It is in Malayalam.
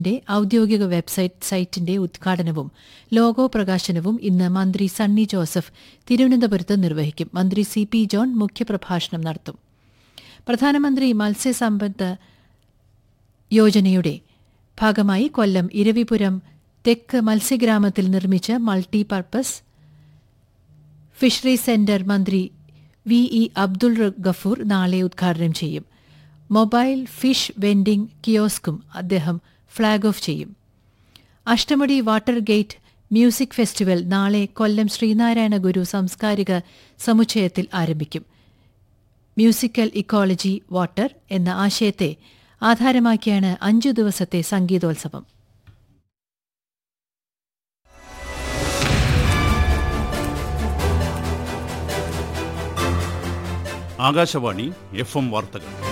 ന്റെ ഔദ്യോഗിക വെബ്സൈറ്റ് സൈറ്റിന്റെ ഉദ്ഘാടനവും ലോഗോ പ്രകാശനവും ഇന്ന് മന്ത്രി സണ്ണി ജോസഫ് തിരുവനന്തപുരത്ത് നിർവഹിക്കും മന്ത്രി സി പി ജോൺ മുഖ്യപ്രഭാഷണം നടത്തും പ്രധാനമന്ത്രി മത്സ്യസമ്പത്ത് യോജനയുടെ ഭാഗമായി കൊല്ലം ഇരവിപുരം തെക്ക് മത്സ്യഗ്രാമത്തിൽ നിർമ്മിച്ച മൾട്ടി പർപ്പസ് ഫിഷറി സെന്റർ മന്ത്രി വി ഇ അബ്ദുൾ ഗഫൂർ നാളെ ഉദ്ഘാടനം ചെയ്യും മൊബൈൽ ഫിഷ് വെൻഡിംഗ് കിയോസ്കും അദ്ദേഹം ഫ്ളാഗ് ഓഫ് ചെയ്യും Ashtamudi water gate music festival നാളെ കൊല്ലം ശ്രീനാരായണ ഗുരു സാംസ്കാരിക സമുച്ചയത്തിൽ ആരംഭിക്കും മ്യൂസിക്കൽ ഇക്കോളജി വാട്ടർ എന്ന ആശയത്തെ ആധാരമാക്കിയാണ് അഞ്ചു ദിവസത്തെ സംഗീതോത്സവം ആകാശവാണി എഫ് എം വാർത്തകൾ